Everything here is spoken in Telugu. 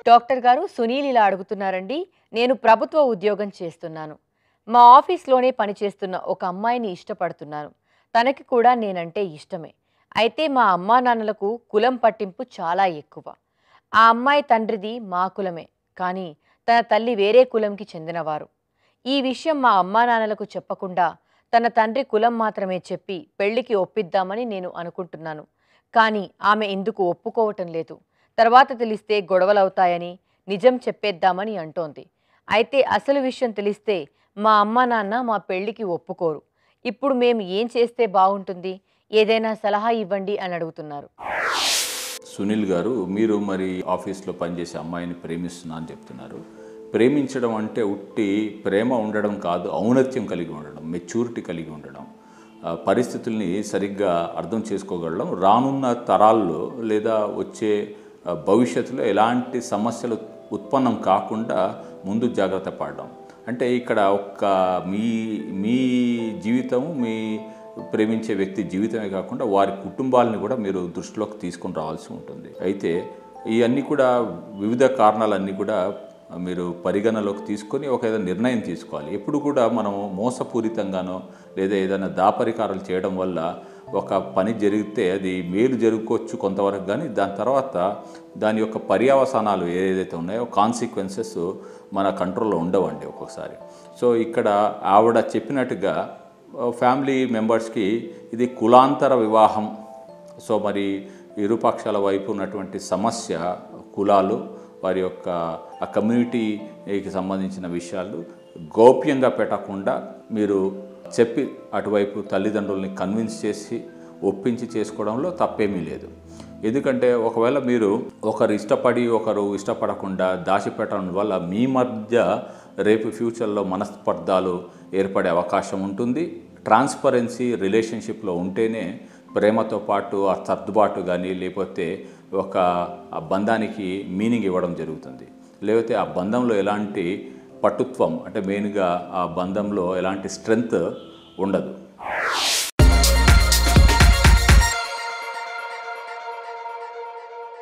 డాక్టర్ గారు సునీల్ ఇలా అడుగుతున్నారండి నేను ప్రభుత్వ ఉద్యోగం చేస్తున్నాను మా ఆఫీస్లోనే పనిచేస్తున్న ఒక అమ్మాయిని ఇష్టపడుతున్నాను తనకి కూడా నేనంటే ఇష్టమే అయితే మా అమ్మా నాన్నలకు కులం పట్టింపు చాలా ఎక్కువ ఆ అమ్మాయి తండ్రిది మా కులమే కానీ తన తల్లి వేరే కులంకి చెందినవారు ఈ విషయం మా అమ్మా నాన్నలకు చెప్పకుండా తన తండ్రి కులం మాత్రమే చెప్పి పెళ్లికి ఒప్పిద్దామని నేను అనుకుంటున్నాను కానీ ఆమె ఎందుకు ఒప్పుకోవటం లేదు తర్వాత తెలిస్తే గొడవలవుతాయని నిజం చెప్పేద్దామని అంటోంది అయితే అసలు విషయం తెలిస్తే మా అమ్మ నాన్న మా పెళ్లికి ఒప్పుకోరు ఇప్పుడు మేము ఏం చేస్తే బాగుంటుంది ఏదైనా సలహా ఇవ్వండి అని అడుగుతున్నారు సునీల్ గారు మీరు మరి ఆఫీస్లో పనిచేసే అమ్మాయిని ప్రేమిస్తున్నా అని చెప్తున్నారు ప్రేమించడం అంటే ఉట్టి ప్రేమ ఉండడం కాదు ఔన్నత్యం కలిగి ఉండడం మెచ్యూరిటీ కలిగి ఉండడం ఆ, పరిస్థితుల్ని సరిగ్గా అర్థం చేసుకోగలడం రానున్న తరాల్లో లేదా వచ్చే ఆ, భవిష్యత్తులో ఎలాంటి సమస్యలు ఉత్పన్నం కాకుండా ముందు జాగ్రత్త పడడం అంటే ఇక్కడ ఒక్క మీ మీ జీవితం మీ ప్రేమించే వ్యక్తి జీవితమే కాకుండా వారి కుటుంబాలని కూడా మీరు దృష్టిలోకి తీసుకొని రావాల్సి ఉంటుంది అయితే ఇవన్నీ కూడా వివిధ కారణాలన్నీ కూడా మీరు పరిగణలోకి తీసుకొని ఒక ఏదైనా నిర్ణయం తీసుకోవాలి ఎప్పుడు కూడా మనం మోసపూరితంగానో లేదా ఏదైనా దాపరికారాలు చేయడం వల్ల ఒక పని జరిగితే అది మేలు జరుగుకోవచ్చు కొంతవరకు కానీ దాని తర్వాత దాని యొక్క పర్యావసానాలు ఏదైతే ఉన్నాయో కాన్సిక్వెన్సెస్ మన కంట్రోల్లో ఉండవండి ఒక్కొక్కసారి సో ఇక్కడ ఆవిడ చెప్పినట్టుగా ఫ్యామిలీ మెంబర్స్కి ఇది కులాంతర వివాహం సో మరి ఇరుపక్షాల వైపు ఉన్నటువంటి సమస్య కులాలు వారి యొక్క ఆ కమ్యూనిటీకి సంబంధించిన విషయాలు గోప్యంగా పెట్టకుండా మీరు చెప్పి అటువైపు తల్లిదండ్రుల్ని కన్విన్స్ చేసి ఒప్పించి చేసుకోవడంలో తప్పేమీ లేదు ఎందుకంటే ఒకవేళ మీరు ఒకరు ఇష్టపడి ఒకరు ఇష్టపడకుండా దాచిపెట్టడం వల్ల మీ మధ్య రేపు ఫ్యూచర్లో మనస్పర్ధాలు ఏర్పడే అవకాశం ఉంటుంది ట్రాన్స్పరెన్సీ రిలేషన్షిప్లో ఉంటేనే ప్రేమతో పాటు ఆ సర్దుబాటు కానీ లేకపోతే ఒక ఆ బంధానికి మీనింగ్ ఇవ్వడం జరుగుతుంది లేకపోతే ఆ బంధంలో ఎలాంటి పటుత్వం అంటే మెయిన్గా ఆ బంధంలో ఎలాంటి స్ట్రెంగ్త్ ఉండదు